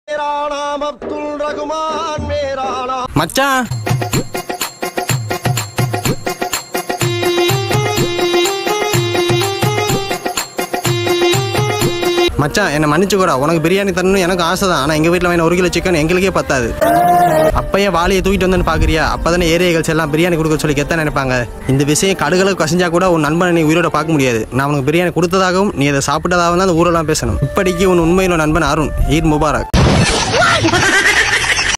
मेरा नाम अब्दुल रघुमान मेरा नाम மச்சான் மச்சான் என்னை மன்னிச்சுக்கூடா உனக்கு பிரியாணி தரணும் எனக்கு ஆசை தான் ஆனால் எங்கள் வீட்டில் வேணும் ஒரு கிலோ சிக்கன் எங்களுக்கே பத்தாது அப்பயே வாளியை தூக்கிட்டு வந்தேன்னு பார்க்குறியா அப்போ தானே ஏரியாக்கள் எல்லாம் பிரியாணி கொடுக்க சொல்லி கெத்த நினைப்பாங்க இந்த விஷயம் கடுகளுக்கு கசிஞ்சா கூட உன் நண்பனை நீ உயிரோட பார்க்க முடியாது நான் உனக்கு பிரியாணி கொடுத்ததாகவும் நீ அதை சாப்பிட்டதாகவும் தான் அந்த ஊரெல்லாம் பேசணும் இப்படிக்கு உன் உண்மையில நண்பன் அருண் ஈத் முபாரக்